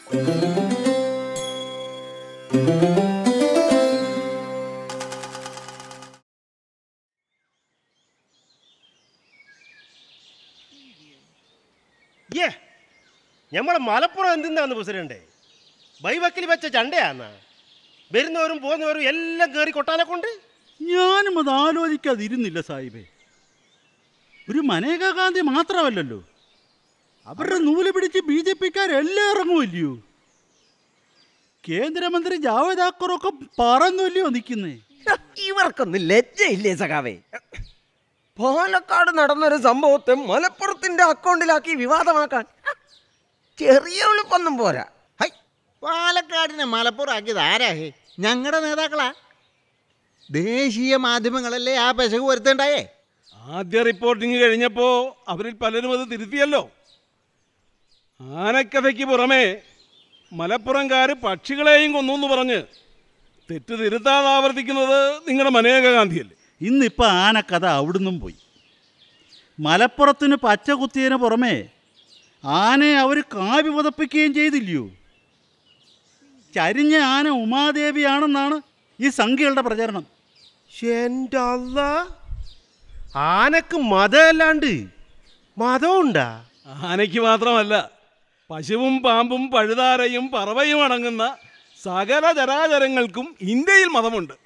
ഏ നമ്മളെ മലപ്പുറം എന്തിനാന്ന് പ്രസിഡന്റ് ബൈവക്കിൽ വെച്ച ചണ്ടയാന്ന വരുന്നവരും പോകുന്നവരും എല്ലാം കയറി കൊട്ടാനെ കൊണ്ട് ഞാനും അത് ആലോചിക്കാതിരുന്നില്ല സാഹിബേ ഒരു മനേകാ ഗാന്ധി മാത്രമല്ലല്ലോ അവരുടെ നൂല് പിടിച്ച് ബി ജെ പിക്കാരെല്ലാം ഇറങ്ങുമല്ലയോ കേന്ദ്രമന്ത്രി ജാവേദാക്കറൊക്കെ പറന്നല്ലയോ നിൽക്കുന്നേ ഇവർക്കൊന്നും ലജ്ജയില്ലേ സഖാവേ പാലക്കാട് നടന്നൊരു സംഭവത്തെ മലപ്പുറത്തിന്റെ അക്കൗണ്ടിലാക്കി വിവാദമാക്കാൻ ചെറിയ എളുപ്പൊന്നും പോരാ ഹൈ പാലക്കാടിനെ മലപ്പുറമാക്കിയത് ആരാ ഹേ ഞങ്ങളുടെ നേതാക്കളാ ദേശീയ മാധ്യമങ്ങളല്ലേ ആ പെശക് വരുത്തേണ്ടായേ ആദ്യ റിപ്പോർട്ടിങ് കഴിഞ്ഞപ്പോൾ അവരിൽ പലരും അത് തിരുത്തിയല്ലോ ആനക്കഥയ്ക്ക് പുറമെ മലപ്പുറംകാർ പക്ഷികളെയും കൊന്നു എന്ന് പറഞ്ഞ് തെറ്റ് തിരുത്താതെ ആവർത്തിക്കുന്നത് നിങ്ങളുടെ മനേക ഗാന്ധിയല്ലേ ഇന്നിപ്പോൾ ആനക്കഥ അവിടുന്നും പോയി മലപ്പുറത്തിന് പച്ച കുത്തിയതിന് പുറമെ ആനയെ അവർ കാവ്യ പുതപ്പിക്കുകയും ചെയ്തില്ലയോ ചരിഞ്ഞ ആന ഉമാദേവിയാണെന്നാണ് ഈ സംഖ്യകളുടെ പ്രചരണം എന്റെ അല്ല ആനക്ക് മതമല്ലാണ്ട് മതമുണ്ടാ ആനയ്ക്ക് മാത്രമല്ല പശുവും പാമ്പും പഴുതാരയും പറവയും അടങ്ങുന്ന സകല ചരാചരങ്ങൾക്കും ഇന്ത്യയിൽ മതമുണ്ട്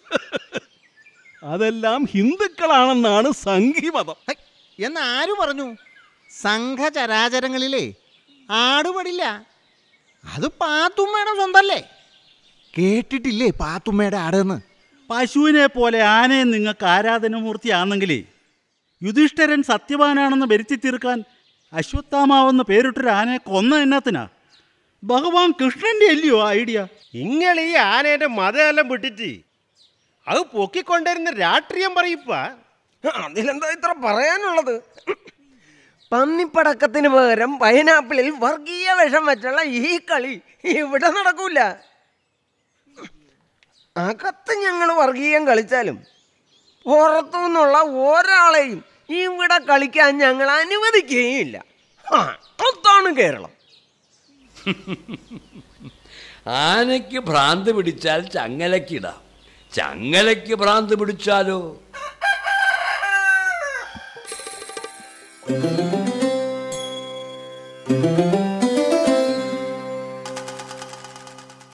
അതെല്ലാം ഹിന്ദുക്കളാണെന്നാണ് സംഘി മതം ഹൈ എന്ന് ആര് പറഞ്ഞു സംഘചരാചരങ്ങളിലേ ആടുപടില്ല അത് പാത്തുമ്മയുടെ സ്വന്തല്ലേ കേട്ടിട്ടില്ലേ പാത്തുമ്മയുടെ ആടെന്ന് പശുവിനെ പോലെ ആനയെ നിങ്ങൾക്ക് ആരാധനമൂർത്തിയാണെങ്കിലേ യുധിഷ്ഠിരൻ സത്യവാനാണെന്ന് വരുത്തി തീർക്കാൻ അശ്വത്ഥാമാവെന്ന് പേരിട്ടൊരു ആനയെ കൊന്ന എന്നത്തിനാ ഭഗവാൻ കൃഷ്ണന്റെ അല്ലയോ ആ ഐഡിയ നിങ്ങൾ ഈ ആനേന്റെ മതമെല്ലാം വിട്ടിട്ട് അത് പൊക്കിക്കൊണ്ടിരുന്ന രാഷ്ട്രീയം പറയിപ്പ അതിലെന്താ ഇത്ര പറയാനുള്ളത് പന്നിപ്പടക്കത്തിന് പകരം പൈനാപ്പിളിൽ വർഗീയ വിഷം വെച്ചുള്ള ഈ കളി ഇവിടെ നടക്കൂല അകത്ത് ഞങ്ങൾ വർഗീയം കളിച്ചാലും പുറത്തു നിന്നുള്ള ഒരാളെയും ഇവിടെ കളിക്കാൻ ഞങ്ങൾ അനുവദിക്കുകയില്ല ആ, അതാണ് കേരളം ആനയ്ക്ക് ഭ്രാന്ത് പിടിച്ചാൽ ചങ്ങലക്കിടാം ചങ്ങലയ്ക്ക് ഭ്രാന്ത് പിടിച്ചാലോ